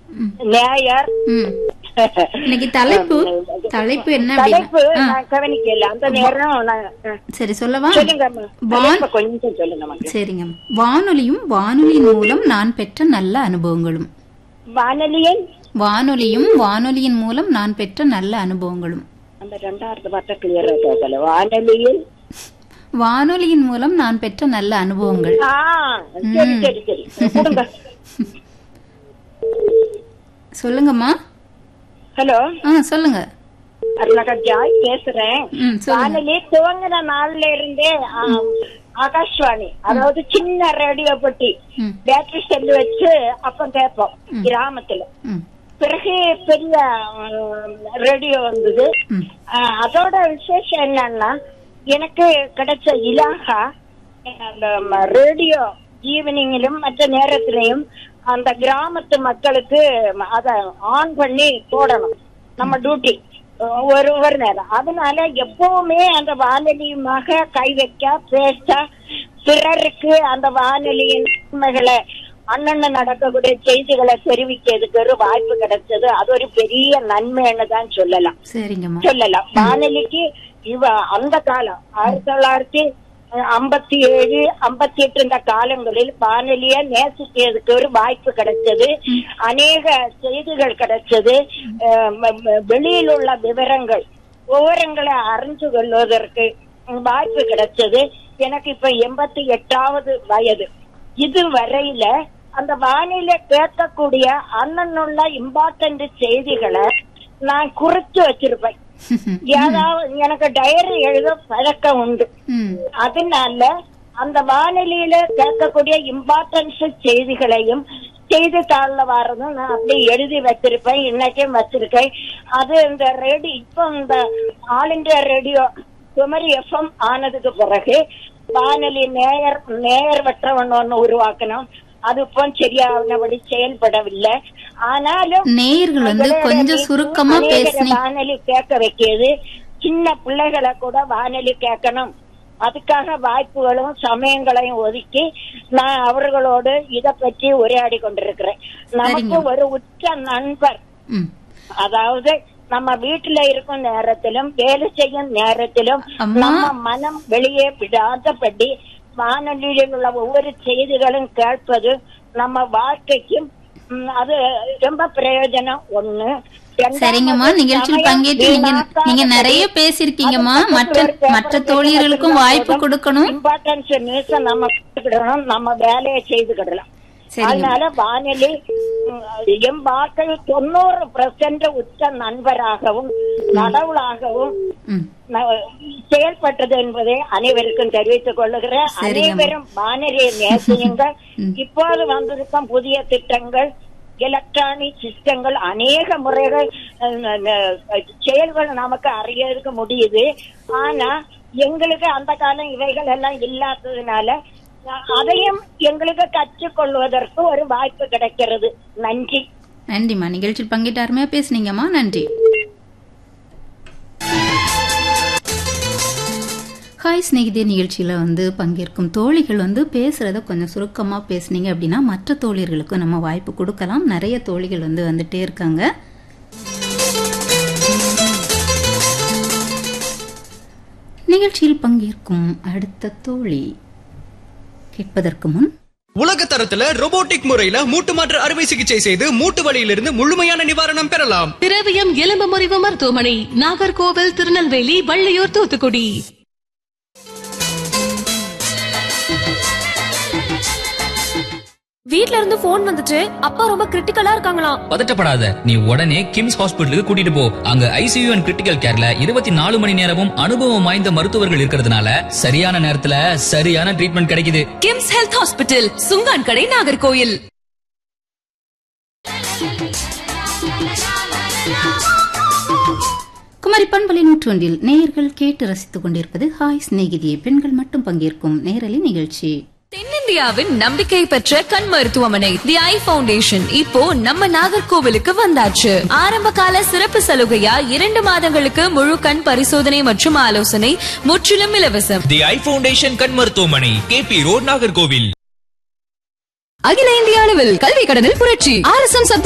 நேயர் ம் இன்னைக்கு தலைப்பு தலைப்பு என்ன தலைப்பு அப்படின்னா ஆ, நான் கவனிக்கல அந்த நேரம் நான் ஆ, சரி சொல்லவா சொல்லுங்கம்மா வான் தலைப்பை கொஞ்சம் சொல்லுங்க மக்கள் சரிங்க வானொலியும் வானொலியின் மூலம் நான் பெற்ற நல்ல அனுபவங்களும் வானொலியை வானொலியும் வானொலியின் மூலம் நான் பெற்ற நல்ல அனுபவங்களும் அந்த ரெண்டாயிரத்து பார்த்தா கிளியரா கேட்கல வானொலியில் வானொலியின் மூலம் நான் பெற்ற நல்ல அனுபவங்கள் ஆ சரி சரி சரி கொடுங்க சொல்லுங்கம்மா ஹலோ ஆ சொல்லுங்க அருணகா ஜாய் பேசுறேன் ம் சொல்லுங்க வானொலி துவங்கின நாள்ல இருந்தே ஆ, ஆகாஷ்வாணி அதாவது சின்ன ரேடியோ பெட்டி ம் பேட்டரி செல்லு வச்சு அப்ப கேட்போம் கிராமத்துல ம் பிறகு பெரிய ரேடியோ வந்தது ம் ஆ, அதோட விசேஷம் என்னன்னா எனக்கு கிடைச்ச இலாகா அந்த ரேடியோ ஈவினிங்கிலும் மற்ற நேரத்திலையும் அந்த கிராமத்து மக்களுக்கு அத ஆன் பண்ணி போடணும் நம்ம டியூட்டி ஒரு ஒரு நேரம் அதனால எப்பவுமே அந்த வானொலியுமாக கை வைக்க பேச பிறருக்கு அந்த வானொலியின் உண்மைகளை அண்ணன் நடக்கக்கூடிய செய்திகளை தெரிவிக்கிறதுக்கு ஒரு வாய்ப்பு கிடைச்சது அது ஒரு பெரிய நன்மைன்னு தான் சொல்லலாம் சரிங்கம்மா சொல்லலாம் வானொலிக்கு இவ அந்த காலம் ஆயிரத்தி தொள்ளாயிரத்தி ஐம்பத்தி ஏழு ஐம்பத்தி எட்டு இந்த காலங்களில் வானொலிய நேசிக்கிறதுக்கு ஒரு வாய்ப்பு கிடைச்சது அநேக செய்திகள் கிடைச்சது அஹ் ம- ம- வெளியில் உள்ள விவரங்கள் விவரங்களை அறிந்து கொள்வதற்கு வாய்ப்பு கிடைச்சது எனக்கு இப்ப எண்பத்தி எட்டாவது வயது இது வரையில அந்த வானிலை கேட்கக்கூடிய அண்ணனுள்ள இம்பார்ட்டன்ட் செய்திகளை நான் குறிச்சு வச்சிருப்பேன் ஏதாவது எனக்கு டைரி எழுத பழக்கம் உண்டு ம் அதனால அந்த வானொலியில கேட்கக்கூடிய இம்பார்ட்டன்ஸ் செய்திகளையும் செய்தித்தாள்ல வர்றதும் நான் அப்படியே எழுதி வச்சிருப்பேன் இன்னைக்கும் வச்சிருக்கேன் அது இந்த ரேடியோ இப்போ இந்த All India Radio Kumari FM ஆனதுக்கு பிறகு வானொலி நேயர் நேயர் வட்டவன் ஒண்ணு உருவாக்கணும் அது இப்போ சரியானபடி செயல்படவில்லை ஆனாலும் நேயர்கள் வந்து கொஞ்சம் சுருக்கமா அநேகரை பேசுனீங்க வானொலி கேட்க வைக்கிறது சின்ன பிள்ளைகளை கூட வானொலி கேட்கணும் அதுக்காக வாய்ப்புகளும் சமயங்களையும் ஒதுக்கி நான் அவர்களோடு இத பற்றி உரையாடி கொண்டிருக்கிறேன் நமக்கு ஒரு உச்ச நண்பர் ம் அதாவது நம்ம வீட்டுல இருக்கும் நேரத்திலும் வேலை செய்யும் நேரத்திலும் அம்மா. நம்ம மனம் வெளியே விடாதபடி வானொலியில் உள்ள ஒவ்வொரு செய்திகளும் கேட்பது நம்ம வாழ்க்கைக்கும் ம், அது ரொம்ப பிரயோஜனம் ஒண்ணு ரெண்டாவது, சரிங்கம்மா நிகழ்ச்சியில் சமயம் பங்கேற்று நீங்க வீணாக்காதபடி நீங்க நிறைய பேசிருக்கீங்கம்மா அது மற்ற பக்கத்துல ஒரு மற்ற பேப்பரை தோழியர்களுக்கும் வச்சுக்கிட்டா வாய்ப்பு போதும். கொடுக்கணும் இம்பார்ட்டன்ஸ் நியூஸ நம்ம கத்துக்கிடணும் நம்ம வேலையை செய்துக்கிடலாம் சரிங்க அதனால வானொலி ம், என் வாழ்க்கை தொண்ணூறு பெர்சென்ட் உச்ச நண்பராகவும் கடவுளாகவும் ம் ந- செயல்பட்டது என்பதை அனைவருக்கும் தெரிவித்துக் கொள்ளுகிறேன் சரிங்கம்மா. அனைவரும் வானொலியை நேசியுங்கள் இப்போது வந்திருக்கும் புதிய திட்டங்கள் எலக்ட்ரானிக் சிஸ்டங்கள் அநேக முறைகள் அஹ், ந- ந- செயல்கள் நமக்கு அறியறதுக்கு முடியுது ஆனா எங்களுக்கு அந்த காலம் இவைகள் எல்லாம் இல்லாததுனால அஹ், அதையும் எங்களுக்கு கற்றுக்கொள்வதற்கு ஒரு வாய்ப்பு கிடைக்கிறது நன்றி நன்றிம்மா நிகழ்ச்சியில் பங்கேற்று அருமையா பேசுனீங்கம்மா நன்றி ஹாய் ஸ்நேகிதே நிகழ்ச்சியில வந்து பங்கேற்கும் தோழிகள் வந்து பேசுறத கொஞ்சம் சுருக்கமா பேசுனீங்க அப்படின்னா மற்ற தோழியர்களுக்கும் நம்ம வாய்ப்பு கொடுக்கலாம் நிறைய தோழிகள் வந்து வந்துட்டே இருக்காங்க நிகழ்ச்சியில் பங்கேற்கும் அடுத்த தோழி கேட்பதற்கு முன் உலக தரத்துல robotic முறையில மூட்டு மாற்று அறுவை சிகிச்சை செய்து மூட்டு வலியிலிருந்து முழுமையான நிவாரணம் பெறலாம் திரவியம் எலும்பு முறிவு மருத்துவமனை நாகர்கோவில் திருநெல்வேலி வள்ளியூர் தூத்துக்குடி வீட்ல இருந்து போன் வந்துச்சு அப்பா ரொம்ப கிரிட்டிக்கலா இருக்காங்களாம் பதட்டப்படாத நீ உடனே கிம்ஸ் ஹாஸ்பிட்டலுக்கு கூட்டிட்டு போ அங்க ஐசியூ அண்ட் கிரிட்டிக்கல் கேர்ல இருபத்தி நாலு மணி நேரமும் அனுபவம் வாய்ந்த மருத்துவர்கள் இருக்கிறதுனால சரியான நேரத்துல சரியான ட்ரீட்மெண்ட் கிடைக்குது கிம்ஸ் ஹெல்த் ஹாஸ்பிட்டல் சுங்கான் கடை நாகர்கோயில் குமரி பண்பலை நூற்றொன்றில் நேயர்கள் கேட்டு ரசித்துக் கொண்டிருப்பது ஹாய் சிநேகிதியே பெண்கள் மட்டும் பங்கேற்கும் நேரலை நிகழ்ச்சி தென்னிந்தியாவின் நம்பிக்கை பெற்ற கண் மருத்துவமனை தி ஐ ஃபவுண்டேஷன் இப்போ நம்ம நாகர்கோவிலுக்கு வந்தாச்சு ஆரம்ப கால சிறப்பு சலுகையா இரண்டு மாதங்களுக்கு முழு கண் பரிசோதனை மற்றும் ஆலோசனை முற்றிலும் இலவசம் தி ஐ ஃபவுண்டேஷன் கண் மருத்துவமனை கேபி ரோட் நாகர்கோவில் அகில இந்திய அளவில் கல்வி கடனில் புரட்சி ஆர் எஸ் எம்